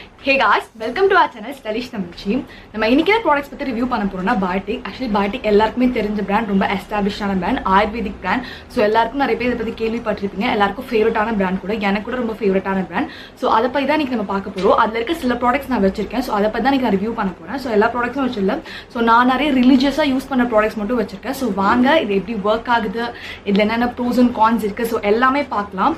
Hey guys welcome to our channel stylish தமிழ்ச்சி நம்ம இன்னைக்கு ப்ராடக்ட்ஸ் பற்றி ரிவ்யூ பண்ண போறோம்னா பாட்டிக் ஆக்சுவலி பாட்டிக் எல்லாருக்குமே தெரிஞ்ச பிராண்ட் ரொம்ப எஸ்டாப்ளிஷான பிராண்ட் ஆயுர்வேதிக் பிராண்ட் ஸோ எல்லாருக்கும் நிறைய பேர் இதை பற்றி கேள்விப்பட்டிருப்பீங்க எல்லாருக்கும் ஃபேவரட்டான பிராண்ட் கூட எனக்கு கூட ரொம்ப ஃபேவரட்டான பிராண்ட் ஸோ அதை பற்றி தான் இன்னைக்கு நம்ம பார்க்க போகிறோம் அதில் இருக்க சில ப்ராடக்ட்ஸ் நான் வச்சிருக்கேன் ஸோ அதை பற்றி தான் நான் ரிவ்யூ பண்ண போகிறேன் ஸோ எல்லா ப்ராடக்ட்ஸும் வச்சிடல ஸோ நான் நிறைய ரிலீஜியஸாக யூஸ் பண்ண ப்ராடக்ட்ஸ் மட்டும் வச்சிருக்கேன் ஸோ வாங்க இது எப்படி ஒர்க் ஆகுது இதில் என்னென்ன ப்ரோஸ் அண்ட் கான்ஸ் இருக்குது ஸோ எல்லாமே பார்க்கலாம்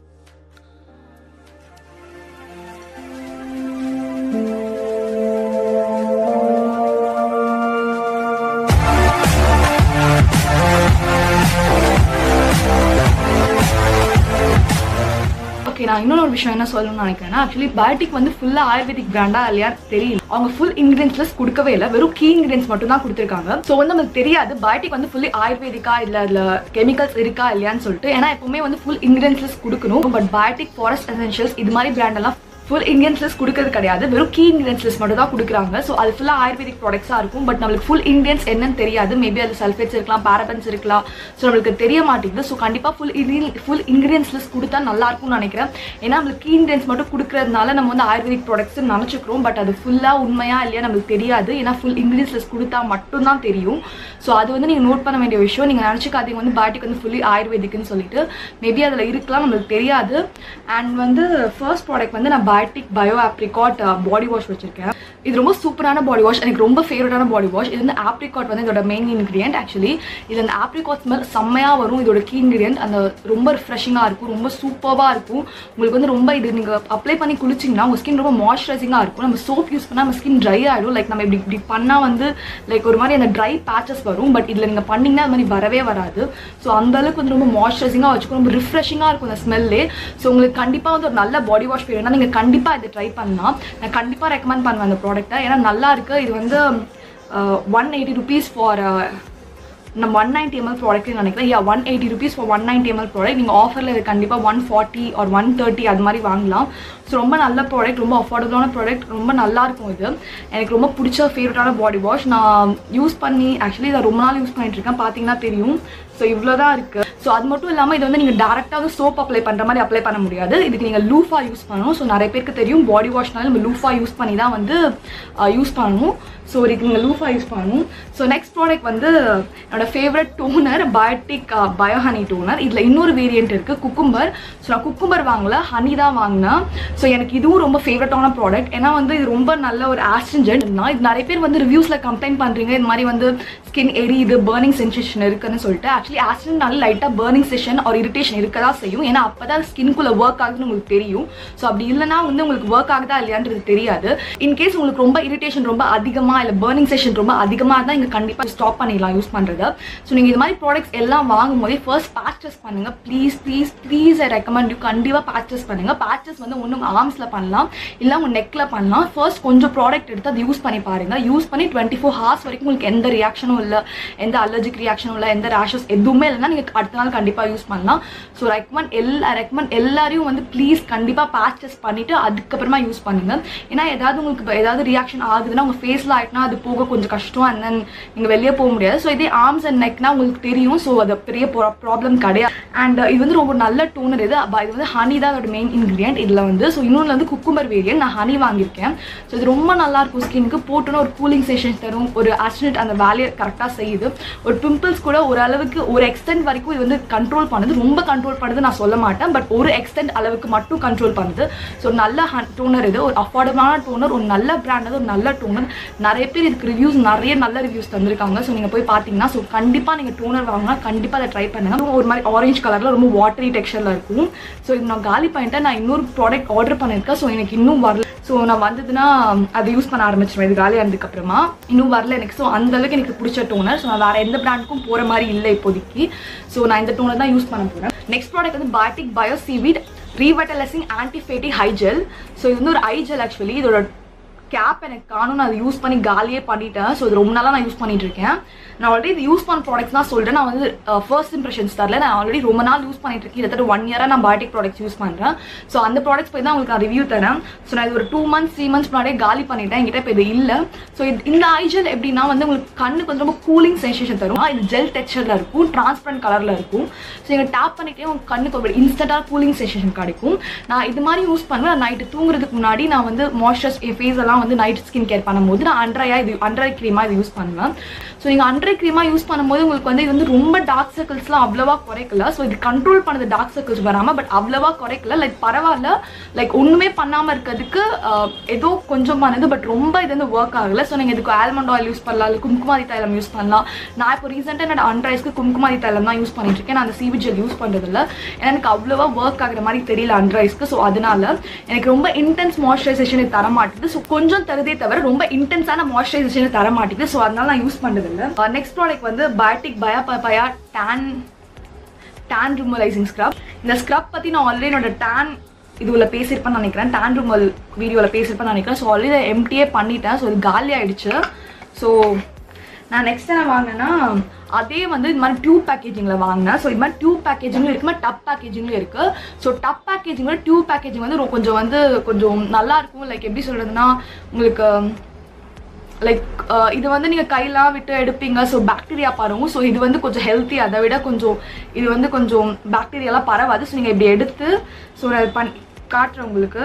ஓகே நான் இன்னொரு ஒரு விஷயம் என்ன சொல்லணும்னு நினைக்கிறேன்னா ஆக்சுவலி பயோட்டிக் வந்து ஃபுல்லாக ஆயுர்வேதிக் பிராண்டா இல்லையா தெரியல அவங்க ஃபுல் இன்கிரியன்ஸ் கொடுக்கவே இல்லை வெறும் கீ இன்கிரியன்ஸ் மட்டும் தான் கொடுத்துருக்காங்க ஸோ வந்து நமக்கு தெரியாது பயோட்டிக் வந்து ஃபுல்லி ஆயுர்வேதிக்கா இல்லை அதில் கெமிக்கல்ஸ் இருக்கா இல்லையான்னு சொல்லிட்டு ஏன்னா எப்பவுமே வந்து ஃபுல் இன்கிரியன்ஸ் கொடுக்கணும் பட் பயோட்டிக் ஃபாரஸ்ட் எசென்ஷியல்ஸ் இது மாதிரி பிராண்ட் எல்லாம் ஃபுல் இன்கிரியன்ஸ் கொடுக்கறது கிடையாது வெறும் கீ இன்கிரியன்ஸ் மட்டும் தான் கொடுக்குறாங்க ஸோ அது ஃபுல்லாக ஆயுர்வேதிக் ப்ராடக்ட்ஸாக இருக்கும் பட் நம்மளுக்கு ஃபுல் இன்கிரியன்ஸ் என்னன்னு தெரியாது மேபி அது சல்ஃபேட்ஸ் இருக்கலாம் பேரபன்ஸ் இருக்கலாம் ஸோ நம்மளுக்கு தெரிய மாட்டேங்குது ஸோ கண்டிப்பாக ஃபுல் ஃபுல் இன்கிரியன்ஸ் லிஸ்ட் கொடுத்தா நல்லா இருக்கும்னு நினைக்கிறேன் ஏன்னா நம்மளுக்கு கீ இன்கிரியன்ஸ் மட்டும் கொடுக்கறதுனால நம்ம வந்து ஆயுர்வேதிக் ப்ராடக்ட்ஸ் நினச்சிக்கிறோம் பட் அது ஃபுல்லாக உண்மையா இல்லையா நம்மளுக்கு தெரியாது ஏன்னா ஃபுல் இன்கிரியன்ஸ் லிஸ்ட் கொடுத்தா மட்டும்தான் தெரியும் ஸோ அது வந்து நீங்கள் நோட் பண்ண வேண்டிய விஷயம் நீங்கள் நினச்சிக்காதீங்க வந்து பாட்டிக்கு வந்து ஃபுல்லி ஆயுர்வேதிக்னு சொல்லிட்டு மேபி அதில் இருக்கலாம் நம்மளுக்கு தெரியாது அண்ட் வந்து ஃபர்ஸ்ட் ப்ராடக்ட் வந்து நான் Biotique bio apricot body wash வச்சிருக்கேன் இது ரொம்ப சூப்பரான பாடி வாஷ் எனக்கு ரொம்ப ஃபேவரட்டான பாடி வாஷ் இது வந்து ஆப்ரிகாட் வந்து இதோட மெயின் இன்க்ரீடியன்ட் ஆக்சுவலி இது அந்த ஆப்ரிகாட் ஸ்மெல் செம்மையாக வரும் இதோட கீ இன்க்ரீடியன்ட் அந்த ரொம்ப ரிஃப்ரெஷிங்காக இருக்கும் ரொம்ப சூப்பராக இருக்கும் உங்களுக்கு வந்து ரொம்ப இது நீங்கள் அப்ளை பண்ணி குளிச்சிங்கன்னா உங்கள் ஸ்கின் ரொம்ப மாய்ஸ்சரைசிங்காக இருக்கும் நம்ம சோப் யூஸ் பண்ணால் நம்ம ஸ்கின் ட்ரை ஆகிடும் லைக் நம்ம இப்படி இப்படி பண்ணால் வந்து லைக் ஒரு மாதிரி அந்த ட்ரை பேச்சஸ் வரும் பட் இதில் நீங்கள் பண்ணிங்கன்னா அது மாதிரி வரவே வராது ஸோ அந்த அளவுக்கு வந்து ரொம்ப மாய்ஸ்சரைசிங்காக வச்சுக்கும் ரொம்ப ரிஃப்ரெஷிங்காக இருக்கும் அந்த ஸ்மெல்லே ஸோ உங்களுக்கு கண்டிப்பாக வந்து ஒரு நல்ல பாடி வாஷ் வேணும்னா நீங்கள் கண்டிப்பாக இதை ட்ரை பண்ணலாம் நான் கண்டிப்பாக ரெக்கமெண்ட் பண்ணுவேன் அந்த ப்ராடக்ட்டை ஏன்னா நல்லா இருக்கு இது வந்து ஒன் எயிட்டி ருபீஸ் ஃபார் நம்ம ஒன் நைன்டி எம்எல் ப்ராடக்ட்னு நினைக்கிறேன் yeah one eighty rupees for one ninety ML product நீங்கள் ஆஃபரில் இது கண்டிப்பாக one forty or one thirty அது மாதிரி வாங்கலாம் ஸோ ரொம்ப நல்ல ப்ராடக்ட் ரொம்ப அஃபோர்டபுளான ப்ராடக்ட் ரொம்ப நல்லா இருக்கும் இது எனக்கு ரொம்ப பிடிச்ச ஃபேவரட்டான பாடி வாஷ் நான் யூஸ் பண்ணி ஆக்சுவலி இதை ரொம்ப நாள் யூஸ் பண்ணிட்டு இருக்கேன் பார்த்தீங்கன்னா தெரியும் ஸோ இவ்வளோ தான் இருக்குது ஸோ அது மட்டும் இல்லாமல் இது வந்து நீங்கள் டேரெக்டாக வந்து சோப் அப்ளை பண்ணுற மாதிரி அப்ளை பண்ண முடியாது இதுக்கு நீங்கள் லூஃபா யூஸ் பண்ணணும் ஸோ நிறைய பேருக்கு தெரியும் பாடி வாஷ்னால நம்ம லூஃபா யூஸ் பண்ணி தான் வந்து யூஸ் பண்ணணும் ஸோ இதுக்கு நீங்கள் லூஃபா யூஸ் பண்ணணும் ஸோ நெக்ஸ்ட் ப்ராடக்ட் வந்து என்னோட favourite toner Biotique bio honey toner இதில் இன்னொரு வேரியன்ட் இருக்குது குக்கும்பர் ஸோ நான் குக்கும்பர் வாங்கல ஹனி தான் வாங்கினேன் ஸோ எனக்கு இதுவும் ரொம்ப ஃபேவரட்டான ப்ராடக்ட் ஏன்னா வந்து இது ரொம்ப நல்ல ஒரு ஆஸ்ட்ரிஞ்சன்ட் இது நிறைய பேர் வந்து ரிவ்யூஸில் கம்ப்ளைண்ட் பண்ணுறீங்க இது மாதிரி வந்து ஸ்கின் எரியுது பேர்னிங் சென்சேஷன் இருக்குன்னு சொல்லிட்டு ஆக்சுவலி ஆஸ்ட்ரினால லைட்டாக பேர்னிங் செஷன் ஒரு இரிட்டேஷன் இருக்க தான் செய்யும் ஏன்னா அப்போ தான் ஸ்கின்குள்ளே ஒர்க் ஆகுதுன்னு உங்களுக்கு தெரியும் ஸோ அப்படி இல்லைனா வந்து உங்களுக்கு ஒர்க் ஆகுதா இல்லையான்றது தெரியாது இன்கேஸ் உங்களுக்கு ரொம்ப இரிட்டேஷன் ரொம்ப அதிகமாக இல்லை பேர்னிங் செஷன் ரொம்ப அதிகமாக இருந்தால் இங்கே கண்டிப்பாக ஸ்டாப் பண்ணிடலாம் யூஸ் பண்ணுறது ஸோ நீங்கள் இது மாதிரி ப்ராடக்ட்ஸ் எல்லாம் வாங்கும் போதே ஃபர்ஸ்ட் பேட்ச் டெஸ்ட் பண்ணுங்கள் please please please I recommend you கண்டிப்பாக பேட்ச் டெஸ்ட் பண்ணுங்கள் பேட்சஸ் வந்து ஒன்று உங்கள் ஆர்ம்ஸில் பண்ணலாம் இல்லை உங்கள் நெக்கில் பண்ணலாம் ஃபர்ஸ்ட் கொஞ்சம் ப்ராடக்ட் எடுத்து அதை யூஸ் பண்ணி பாருங்கள் யூஸ் பண்ணி டுவெண்ட்டி ஃபோர் ஹவர்ஸ் வரைக்கும் உங்களுக்கு எந்த ரியாக்ஷனும் இல்லை எந்த அலர்ஜிக் ரியாக்ஷனும் இல்லை எந்த ரேஷஸ் எதுவுமே இல்லைன்னா நீங்கள் அடுத்த நாள் கண்டிப்பாக யூஸ் பண்ணலாம் ஸோ ரெக்கமெண்ட் எல்லா ரெக்கமெண்ட் எல்லாரையும் வந்து ப்ளீஸ் கண்டிப்பாக பேட்ச் டெஸ்ட் பண்ணிவிட்டு அதுக்கப்புறமா யூஸ் பண்ணுங்கள் ஏன்னா ஏதாவது உங்களுக்கு ஏதாவது ரியாக்ஷன் ஆகுதுன்னா உங்கள் ஃபேஸில் ஆகிட்டுனா அது போக கொஞ்சம் கஷ்டம் அண்ட் தென் நீங்கள் வெளியே போக முடியாது ஸோ இதே ஆர்ம்ஸ் அண்ட் நெக்னா உங்களுக்கு தெரியும் ஸோ அது பெரிய ப்ராப்ளம் கிடையாது அண்ட் இது வந்து ரொம்ப நல்ல டோனர் இது இது வந்து ஹனி தான் அதோட மெயின் இன்க்ரீடியன்ட் இதில் வந்து ஸோ இன்னொன்று வந்து குக்கும்பர் வேரியன்ட் நான் ஹனி வாங்கியிருக்கேன் ஸோ இது ரொம்ப நல்லா இருக்கும் ஸ்கின்க்கு போட்டோன்னா ஒரு கூலிங் செஷன் தரும் ஒரு ஆஸ்டினேட் அந்த வேலையை கரெக்டாக செய்யுது ஒரு பிம்பிள்ஸ் கூட ஓரளவுக்கு ஒரு எக்ஸ்டென்ட் வரைக்கும் இது வந்து கண்ட்ரோல் பண்ணுது ரொம்ப கண்ட்ரோல் பண்ணுது நான் சொல்ல மாட்டேன் பட் ஒரு எக்ஸ்டென்ட் அளவுக்கு மட்டும் கண்ட்ரோல் பண்ணுது ஸோ நல்ல டோனர் இது ஒரு அஃபோர்டபுளான டோனர் ஒரு நல்ல பிராண்ட் ஒரு நல்ல டோனர் நிறைய பேர் இதுக்கு ரிவ்யூஸ் நிறைய நல்ல ரிவ்யூஸ் தந்திருக்காங்க ஸோ நீங்கள் போய் பார்த்தீங்கன்னா ஸோ கண்டிப்பாக நீங்கள் டோனர் வாங்கினா கண்டிப்பாக அதை ட்ரை பண்ணுங்க ஒரு மாதிரி ஆரஞ்சு கலரில் ரொம்ப வாட்டரி டெக்ஸ்டரில் இருக்கும் ஸோ இது நான் காலி பண்ணிட்டேன் நான் இன்னொரு ப்ராடக்ட் ஆர்டர் பண்ணியிருக்கேன் ஸோ எனக்கு இன்னும் வரல ஸோ நான் வந்ததுன்னா அதை யூஸ் பண்ண ஆரம்பிச்சிருவேன் இது காலி ஆனதுக்கப்புறமா இன்னும் வரல எனக்கு ஸோ அந்த அளவுக்கு எனக்கு பிடிச்ச டோனர் ஸோ நான் வேறு எந்த பிராண்டுக்கும் போகிற மாதிரி இல்லை இப்போதைக்கு ஸோ நான் இந்த டோனர் தான் யூஸ் பண்ண போகிறேன் நெக்ஸ்ட் ப்ராடக்ட் வந்து Biotique bio seaweed revitalizing anti-fatigue eye gel so இது வந்து ஒரு ஐஜெல் ஆக்சுவலி இதோட கேப் எனக்கு காணும் நான் அதை யூஸ் பண்ணி காலியே பண்ணிட்டேன் ஸோ இது ரொம்ப நாளாக நான் யூஸ் பண்ணிட்டு இருக்கேன் நான் ஆல்ரெடி இது யூஸ் பண்ண ப்ராடக்ட்ஸ் தான் சொல்கிறேன் நான் வந்து ஃபர்ஸ்ட் இம்ப்ரெஷன்ஸ் தரல நான் ஆல்ரெடி ரொம்ப நாள் யூஸ் பண்ணிட்டு இருக்கேன் கிட்டத்தட்ட ஒன் இயராக நான் பயோட்டிக் ப்ராடக்ட்ஸ் யூஸ் பண்ணுறேன் ஸோ அந்த ப்ராடக்ட்ஸ் போய் தான் உங்களுக்கு நான் ரிவ்யூ தரேன் ஸோ நான் இது ஒரு டூ மந்த்ஸ் த்ரீ மந்த்ஸ் முன்னாடியே காலி பண்ணிட்டேன் என்கிட்ட இப்போ இது இல்லை ஸோ இது இந்த ஐஜல் எப்படின்னா வந்து உங்களுக்கு கண்ணுக்கு வந்து ரொம்ப கூலிங் சென்சேஷன் தரும் இது ஜெல் டெக்ஸ்சரில் இருக்கும் டிரான்ஸ்பரண்ட் கலரில் இருக்கும் ஸோ நீங்கள் டேப் பண்ணிட்டே உங்கள் கண்ணுக்கு ஒரு இன்ஸ்டண்ட்டாக கூலிங் சென்சேஷன் கிடைக்கும் நான் இது மாதிரி யூஸ் பண்ணுவேன் நைட்டு தூங்குறதுக்கு முன்னாடி நான் வந்து மாய்ஸ்சரைஸ் என் ஃபேஸ் எல்லாம் வந்து நைட் ஸ்கின் கேர் பண்ணும்போது நான் அண்ட்ரையா இது அண்ட்ரை க்ரீமாக இது யூஸ் பண்ணுவேன் ஸோ நீங்கள் அண்ட்ரை க்ரீமாக யூஸ் பண்ணும்போது உங்களுக்கு வந்து இது வந்து ரொம்ப டார்க் சர்க்கிள்ஸ்லாம் அவ்வளோவா குறைக்கல ஸோ இது கண்ட்ரோல் பண்ணது டார்க் சர்க்கிள்ஸ் வராமல் பட் அவ்வளோவா குறைக்கல லைக் பரவாயில்ல லைக் ஒன்றுமே பண்ணாமல் இருக்கிறதுக்கு ஆஹ், ஏதோ கொஞ்சமானது பட் ரொம்ப இது வந்து ஒர்க் ஆகலை ஸோ நீங்கள் இதுக்கு ஆல்மண்ட் ஆயில் யூஸ் பண்ணலாம் இல்லை கும்குமாதி தைலம் யூஸ் பண்ணலாம் நான் இப்போ ரீசெண்டாக என்னோட அண்ட்ரைஸ்க்கு கும்குமாதி தைலம் தான் யூஸ் பண்ணிட்டு இருக்கேன் நான் அந்த சிவி ஜெல் யூஸ் பண்ணுறதில்ல ஏன்னா எனக்கு அவ்வளோவா ஒர்க் ஆகுற மாதிரி தெரியல அண்ட்ரைஸ்க்கு ஸோ அதனால எனக்கு ரொம்ப இன்டென்ஸ் மாய்ஸ்சரைசேஷன் தர மாட்டேங்குது ஸோ கொஞ்சம் தருதே தவிர ரொம்ப இன்டென்ஸான மாய்ஸ்சரைசேஷன் தர மாட்டேங்குது ஸோ அதனால நான் யூஸ் பண்ணுறதில்ல நெக்ஸ்ட் ப்ராடக்ட் வந்து Biotique bio bio tan tan ரிமலைசிங் ஸ்க்ரப் இந்த ஸ்க்ரப் பற்றி நான் ஆல்ரெடி என்னோட டேன் இதுல பேசியிருப்பேன்னு நினைக்கிறேன் டேன் ரிமல் வீடியோவில் பேசியிருப்பேன்னு நினைக்கிறேன் ஸோ ஆல்ரெடி எம்டியே பண்ணிட்டேன் ஸோ இது காலி ஆயிடுச்சு ஸோ நான் நெக்ஸ்ட் என்ன வாங்கினேன்னா அதே வந்து இது மாதிரி டியூப் பேக்கேஜிங்கில் வாங்கினேன் ஸோ இது மாதிரி டியூப் பேக்கேஜிங்கும் இருக்கு டப் பேக்கேஜிங்கும் இருக்கு so tub packaging tube packaging வந்து ரொ- கொஞ்சம் வந்து கொஞ்சம் நல்லா இருக்கும் லைக் எப்படி சொல்றதுன்னா உங்களுக்கு லைக் இது வந்து நீங்கள் கையெல்லாம் விட்டு எடுப்பீங்க ஸோ பாக்டீரியா பரவும் ஸோ இது வந்து கொஞ்சம் ஹெல்த்தி அதை விட கொஞ்சம் இது வந்து கொஞ்சம் பாக்டீரியாலாம் பரவாது ஸோ நீங்கள் இப்படி எடுத்து ஸோ நான் பண் காட்டுறேன் உங்களுக்கு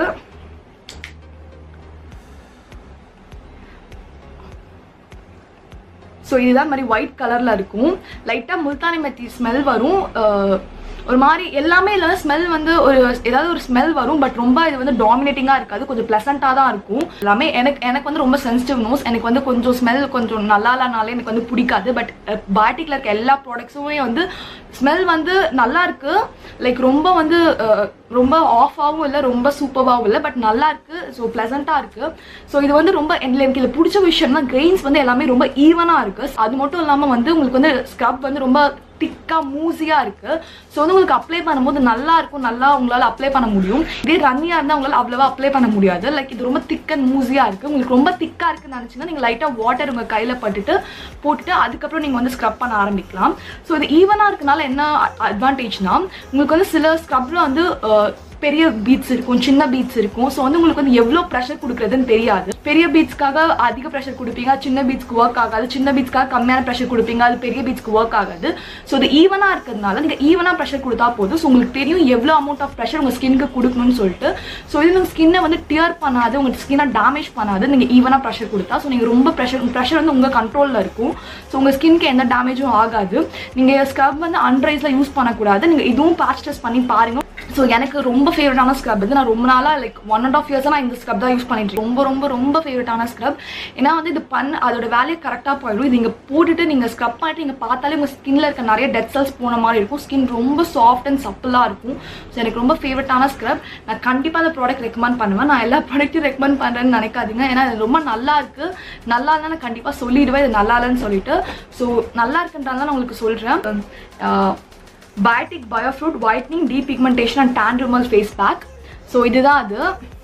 ஸோ இதுதான் மாதிரி ஒயிட் கலரில் இருக்கும் லைட்டாக முல்தானி மெத்தி ஸ்மெல் வரும் அஹ், ஒரு மாதிரி எல்லாமே இல்லாத ஸ்மெல் வந்து ஒரு ஏதாவது ஒரு ஸ்மெல் வரும் பட் ரொம்ப இது வந்து டாமினேட்டிங்காக இருக்காது கொஞ்சம் ப்ளசண்ட்டாக தான் இருக்கும் எல்லாமே எனக்கு எனக்கு வந்து ரொம்ப சென்சிட்டிவ் நோஸ் எனக்கு வந்து கொஞ்சம் ஸ்மெல் கொஞ்சம் நல்லா இல்லைனாலே எனக்கு வந்து பிடிக்காது பட் பாட்டிக்கில் இருக்க எல்லா ப்ராடக்ட்ஸுமே வந்து ஸ்மெல் வந்து நல்லா இருக்கு லைக் ரொம்ப வந்து அஹ், ரொம்ப ஆஃபாகவும் இல்லை ரொம்ப சூப்பராகவும் இல்லை பட் நல்லா இருக்கு ஸோ ப்ளசண்ட்டாக இருக்கு ஸோ இது வந்து ரொம்ப எனக்கு எனக்கு இதுல பிடிச்ச விஷயம்னா கிரெயின்ஸ் வந்து எல்லாமே ரொம்ப ஈவனாக இருக்கு அது மட்டும் இல்லாமல் வந்து உங்களுக்கு வந்து ஸ்க்ரப் வந்து ரொம்ப திக்காக மூசியாக இருக்கு ஸோ வந்து உங்களுக்கு அப்ளை பண்ணும்போது நல்லா இருக்கும் நல்லா உங்களால் அப்ளை பண்ண முடியும் இதே ரன்னியாக இருந்தால் உங்களால் அவ்வளோவா அப்ளை பண்ண முடியாது லைக் இது ரொம்ப திக் அண்ட் மூசியாக இருக்கு உங்களுக்கு ரொம்ப திக்காக இருக்குன்னு நினச்சிங்கன்னா நீங்கள் லைட்டாக வாட்டர் உங்கள் கையில் பட்டுட்டு போட்டுட்டு அதுக்கப்புறம் நீங்கள் வந்து ஸ்க்ரப் பண்ண ஆரம்பிக்கலாம் ஸோ இது ஈவனாக இருக்கனால என்ன அட்வான்டேஜ்னா உங்களுக்கு வந்து சில ஸ்க்ரப்ல வந்து அஹ், பெரிய பீட்ஸ் இருக்கும் சின்ன பீட்ஸ் இருக்கும் ஸோ வந்து உங்களுக்கு வந்து எவ்வளோ ப்ரெஷர் கொடுக்குறதுன்னு தெரியாது பெரிய பீட்ஸ்க்காக அதிக ப்ரெஷர் கொடுப்பீங்க சின்ன பீட்ஸ்க்கு ஒர்க் ஆகாது சின்ன பீட்ஸ்க்காக கம்மியான ப்ரெஷர் கொடுப்பீங்க அது பெரிய பீட்ஸ்க்கு ஒர்க் ஆகாது ஸோ இது ஈவனாக இருக்கிறதுனால நீங்கள் ஈவனாக ப்ரெஷர் கொடுத்தா போதும் ஸோ உங்களுக்கு தெரியும் எவ்வளோ அமௌண்ட் ஆஃப் ப்ரெஷர் உங்கள் ஸ்கின்க்கு கொடுக்கணும்னு சொல்லிட்டு ஸோ இது உங்கள் ஸ்கின்னை வந்து டியர் பண்ணாது உங்கள் ஸ்கின்னை டேமேஜ் பண்ணாது நீங்கள் ஈவனாக ப்ரெஷர் கொடுத்தா ஸோ நீங்கள் ரொம்ப ப்ரெஷர் ப்ரெஷர் வந்து உங்கள் கண்ட்ரோலில் இருக்கும் ஸோ உங்கள் ஸ்கின்க்கு எந்த டேமேஜும் ஆகாது நீங்கள் ஸ்க்ரப் வந்து அன்ரைஸில் யூஸ் பண்ணக்கூடாது நீங்கள் இதுவும் பேட்ச் டெஸ்ட் பண்ணி பாருங்க ஸோ எனக்கு ரொம்ப ஃபேவரட்டான ஸ்க்ரப் வந்து நான் ரொம்ப நாளாக லைக் ஒன் அண்ட் ஆஃப் இயர்ஸாக நான் இந்த ஸ்க்ரப் தான் யூஸ் பண்ணிட்டு இருக்கேன். ரொம்ப ரொம்ப ரொம்ப ஃபேவரட்டான ஸ்க்ரப் ஏன்னா வந்து இது பண்ண அதோட வேலையை கரெக்டாக போயிடும் இது நீங்கள் போட்டுட்டு நீங்கள் ஸ்க்ரப் பண்ணிட்டு நீங்கள் பார்த்தாலே உங்கள் ஸ்கின்ல இருக்க நிறைய டெட் செல்ஸ் போன மாதிரி இருக்கும் ஸ்கின் ரொம்ப சாஃப்ட் அண்ட் சப்பிளாக இருக்கும் ஸோ எனக்கு ரொம்ப ஃபேவரட்டான ஸ்க்ரப் நான் கண்டிப்பாக அந்த ப்ராடக்ட் ரெக்கமெண்ட் பண்ணுவேன் நான் எல்லா ப்ராடக்ட்டும் ரெக்கமெண்ட் பண்ணுறேன்னு நினைக்காதீங்க ஏன்னா இது ரொம்ப நல்லா இருக்கு நல்லா இல்லைன்னா நான் கண்டிப்பாக சொல்லிடுவேன் இது நல்லா இல்லைன்னு சொல்லிட்டு ஸோ நல்லா இருக்குன்றதால நான் உங்களுக்கு சொல்கிறேன் Biotique bio fruit whitening depigmentation and tan removal face pack so இதுதான் அது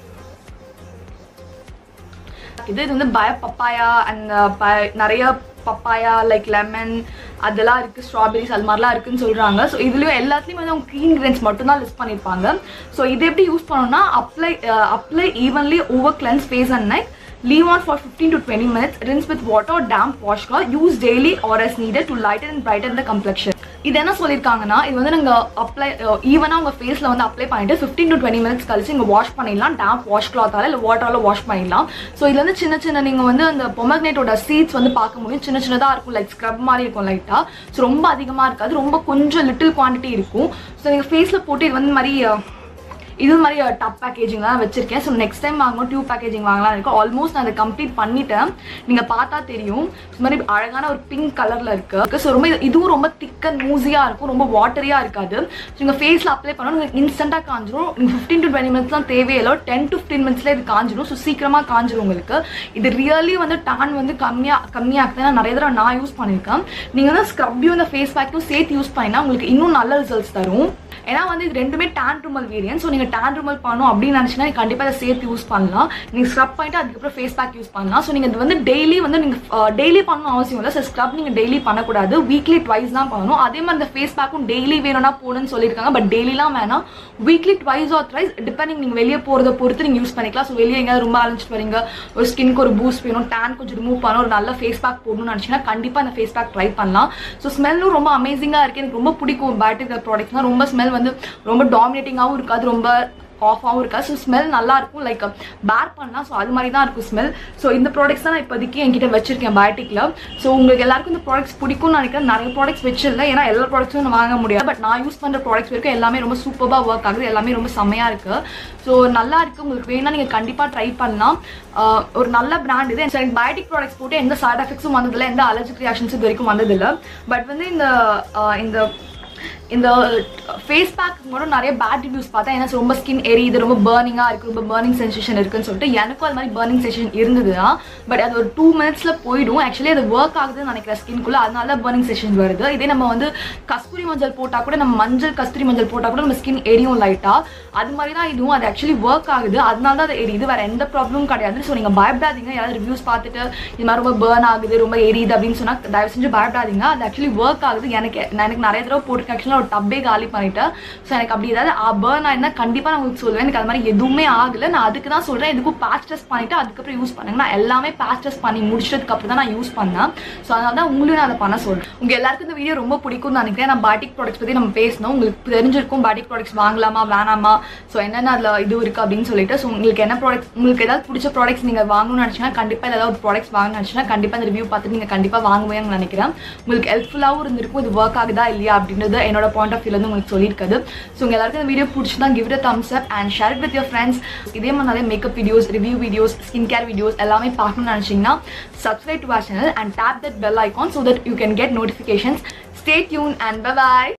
இது இது வந்து பய பப்பாயா அண்ட் நிறைய பப்பாயா லைக் லெமன் அதெல்லாம் இருக்குது ஸ்ட்ராபெரிஸ் அது மாதிரிலாம் இருக்குன்னு சொல்கிறாங்க ஸோ இதுலேயும் எல்லாத்துலேயும் வந்து அவங்க க்ரீன் கிரெயின்ஸ் மட்டும் தான் லிஸ்ட் பண்ணியிருப்பாங்க ஸோ இது எப்படி யூஸ் பண்ணணும்னா apply apply evenly over cleanse face and neck Leave on for 15 to 20 minutes. Rinse with water or damp washcloth. Use daily or as needed to lighten and brighten the complexion. இது என்ன சொல்லியிருக்காங்கன்னா இது வந்து நீங்கள் apply ஈவனாக உங்கள் ஃபேஸில் வந்து அப்ளை பண்ணிட்டு ஃபிஃப்டீன் டு டுவெண்ட்டி மினிட்ஸ் கழிச்சு இங்கே வாஷ் பண்ணிடலாம் டேம்ப் வாஷ் கிளாத்தால் இல்லை வாட்டரால் வாஷ் பண்ணிடலாம் ஸோ இதுல இருந்து சின்ன சின்ன நீங்கள் வந்து அந்த பொமக்னேட்டோட சீட்ஸ் வந்து பார்க்க முடியும் சின்ன சின்னதாக இருக்கும் லைக் ஸ்க்ரப் மாதிரி இருக்கும் லைட்டாக ஸோ ரொம்ப அதிகமாக இருக்காது ரொம்ப கொஞ்சம் லிட்டில் குவான்டிட்டி இருக்கும் ஸோ நீங்கள் ஃபேஸில் போட்டு இது வந்து இந்த மாதிரி அஹ், இது மாதிரி டப் பேக்கேஜிங் தான் வச்சிருக்கேன் ஸோ நெக்ஸ்ட் டைம் வாங்கும்போது டியூப் பேக்கேஜிங் வாங்கலாம் இருக்கும் ஆல்மோஸ்ட் நான் அதை கம்ப்ளீட் பண்ணிட்டேன் நீங்கள் பார்த்தா தெரியும் இது மாதிரி அழகான ஒரு பிங்க் கலரில் இருக்கு ஸோ ரொம்ப இது- இதுவும் ரொம்ப திக் அண்ட் மூசியாக இருக்கும் ரொம்ப வாட்டரியாக இருக்காது ஸோ நீங்கள் ஃபேஸில் அப்ளை பண்ணணும் உங்களுக்கு இன்ஸ்டண்ட்டாக காஞ்சிரும் நீங்கள் ஃபிஃப்டீன் டு டுவெண்ட்டி மினிட்ஸ் தான் தேவையில்லை டென் டு ஃபிஃப்டீன் மினிட்ஸ்ல இது காஞ்சிரும் ஸோ சீக்கிரமாக காஞ்சிரும் உங்களுக்கு இது ரியலி வந்து டான் வந்து கம்மியாக கம்மியாகுது ஏன்னா நிறைய தடவை நான் யூஸ் பண்ணியிருக்கேன் நீங்கள் வந்து ஸ்க்ரப்பையும் இந்த ஃபேஸ் பேக்கையும் சேர்த்து யூஸ் பண்ணினா உங்களுக்கு இன்னும் நல்ல ரிசல்ட்ஸ் தரும் ஏன்னா வந்து இது ரெண்டுமே டேன் ரிமல் வேரியன்ட் ஸோ நீங்கள் டேன் ரிமல் பண்ணணும் அப்படின்னு நினச்சினா கண்டிப்பாக அதை சேர்த்து யூஸ் பண்ணலாம் நீங்கள் ஸ்க்ரப் பண்ணிட்டு அதுக்கப்புறம் ஃபேஸ் பேக் யூஸ் பண்ணலாம் ஸோ நீங்கள் இது வந்து டெய்லி வந்து நீங்கள் டெய்லி பண்ணணும் அவசியம் இல்லை ஸோ ஸ்க்ரப் நீங்கள் டெய்லி பண்ணக்கூடாது வீக்லி ட்வைஸ் தான் பண்ணணும் அதே மாதிரி இந்த ஃபேஸ் பேக்கும் டெய்லி வேணும்னா போகணும்னு சொல்லியிருக்காங்க பட் டெய்லிலாம் வேணாம் weekly twice or thrice depending நீங்கள் வெளியே போகிறத பொறுத்து நீங்கள் யூஸ் பண்ணிக்கலாம் ஸோ வெளியே எங்கேயாவது ரொம்ப அலைஞ்சிட்டு வரீங்க ஒரு ஸ்கின்க்கு ஒரு பூஸ்ட் வேணும் டேன் கொஞ்சம் ரிமூவ் பண்ணணும் ஒரு நல்ல ஃபேஸ் பேக் போடணும்னு நினச்சிங்கன்னா கண்டிப்பாக இந்த ஃபேஸ் பேக் ட்ரை பண்ணலாம் ஸோ ஸ்மெல்லும் ரொம்ப அமேசிங்காக இருக்குது எனக்கு ரொம்ப பிடிக்கும் பேட்டரி ப்ராடக்ட்ஸ்லாம் ரொம்ப ஸ்மெல் வந்து ரொம்ப டாமினேட்டிங்காகவும் இருக்காது ரொம்ப ஆஃபாகவும் இருக்காது ஸோ ஸ்மெல் நல்லா இருக்கும் லைக் பேர் பண்ணலாம் ஸோ அது மாதிரி தான் இருக்கும் ஸ்மெல் ஸோ இந்த ப்ராடக்ட்ஸ் தான் நான் இப்போதைக்கு என்கிட்ட வச்சிருக்கேன் பயோட்டிக்கில் ஸோ உங்களுக்கு எல்லாருக்கும் இந்த ப்ராடக்ட்ஸ் பிடிக்கும்னு நினைக்கிறேன் நிறைய ப்ராடக்ட்ஸ் வச்சிருந்தேன் ஏன்னா எல்லா ப்ராடக்ட்ஸும் நான் வாங்க முடியாது பட் நான் யூஸ் பண்ணுற ப்ராடக்ட்ஸ் வரைக்கும் எல்லாமே ரொம்ப சூப்பராக ஒர்க் ஆகுது எல்லாமே ரொம்ப செம்மையாக இருக்குது ஸோ நல்லா இருக்குது உங்களுக்கு வேணா நீங்கள் கண்டிப்பாக ட்ரை பண்ணலாம் ஆஹ் ஒரு நல்ல பிராண்ட் இது எனக்கு பயோட்டிக் ப்ராடக்ட்ஸ் போட்டு எந்த சைட் எஃபெக்ட்ஸும் வந்ததில்லை எந்த அலர்ஜிக் ரியாக்ஷன்ஸும் இது வரைக்கும் வந்ததில்லை பட் வந்து இந்த ஆஹ் இந்த இந்த ஃபேஸ் பேக் மட்டும் நிறைய பேட் ரிவ்யூஸ் பார்த்தேன் ஏன்னா ரொம்ப ஸ்கின் எரியுது ரொம்ப பேர்னிங்காக இருக்குது ரொம்ப பேர்னிங் சென்சேஷன் இருக்குன்னு சொல்லிட்டு எனக்கும் அது மாதிரி பேர்னிங் சென்சேஷன் இருந்தது தான் பட் அது ஒரு டூ மினிட்ஸில் போயிடும் ஆக்சுவலி அது ஒர்க் ஆகுதுன்னு நினைக்கிறேன் ஸ்கின்குள்ளே அதனால தான் பேர்னிங் சென்சேஷன் வருது இதே நம்ம வந்து கஸ்தூரி மஞ்சள் போட்டால் கூட நம்ம மஞ்சள் கஸ்தூரி மஞ்சள் போட்டால் கூட நம்ம ஸ்கின் எரியும் லைட்டாக அது மாதிரி தான் இதுவும் அது ஆக்சுவலி ஒர்க் ஆகுது அதனால தான் அது எரியுது வேறு எந்த ப்ராப்ளமும் கிடையாது ஸோ நீங்கள் பயப்படாதீங்க யாராவது ரிவ்யூஸ் பார்த்துட்டு இது மாதிரி ரொம்ப பேர்ன் ஆகுது ரொம்ப எரியுது அப்படின்னு சொன்னால் தயவு செஞ்சு பயப்படாதீங்க அது ஆக்சுவலி ஒர்க் ஆகுது எனக்கு நான் எனக்கு நிறைய தடவை போட்டிருக்கேன் ஆக்சுவலாக ஒரு டப்பே காலி பண்ணிட்டேன் ஸோ எனக்கு அப்படி ஏதாவது பேர்ன் ஆயிருந்தா கண்டிப்பாக நான் உங்களுக்கு சொல்லுவேன் எனக்கு அது மாதிரி எதுவுமே ஆகலை நான் அதுக்கு தான் சொல்கிறேன் இதுக்கும் பேட்ச் டெஸ்ட் பண்ணிட்டு அதுக்கப்புறம் யூஸ் பண்ணுங்க நான் எல்லாமே பேட்ச் டெஸ்ட் பண்ணி முடிச்சதுக்கு அப்புறம் தான் நான் யூஸ் பண்ணேன் ஸோ அதனால தான் உங்களையும் நான் அதை பண்ண சொல்கிறேன் உங்கள் எல்லாருக்கும் இந்த வீடியோ ரொம்ப பிடிக்கும்னு நினைக்கிறேன் நான் பாட்டிக் ப்ராடக்ட்ஸ் பற்றி நம்ம பேசணும் உங்களுக்கு தெரிஞ்சிருக்கும் பாட்டிக் ப்ராடக்ட்ஸ் வாங்கலாமா வேணாமா ஸோ என்னென்ன அதில் இது இருக்குது அப்படின்னு சொல்லிட்டு ஸோ உங்களுக்கு என்ன ப்ராடக்ட் உங்களுக்கு ஏதாவது பிடிச்ச ப்ராடக்ட்ஸ் நீங்கள் வாங்கணும்னு நினச்சிங்கன்னா கண்டிப்பாக ஏதாவது ஒரு ப்ராடக்ட்ஸ் வாங்கணும்னு நினச்சிங்கன்னா கண்டிப்பாக இந்த ரிவ்யூ பார்த்துட்டு நீங்கள் கண்டிப்பாக வாங்குவேன்னு நினைக்கிறேன் உங்களுக்கு ஹெல்ப்ஃபுல்லாகவும் இருந்திருக்கும் இது ஒர்க் ஆகுதா இல்லையா அப்படின்றது என்னோட பாயிண்ட் ஆஃப் வியூலேருந்து உங்களுக்கு சொல்லியிருக்காது ஸோ உங்கள் எல்லாருக்கும் இந்த வீடியோ பிடிச்சிருந்தா give it thumbs up and share with your friends இதே மாதிரி நிறைய makeup videos review videos skin care videos எல்லாமே பார்க்கணும்னு நினச்சிங்கன்னா subscribe to our channel and tap that bell icon so that you can get notifications. Stay tuned and bye bye.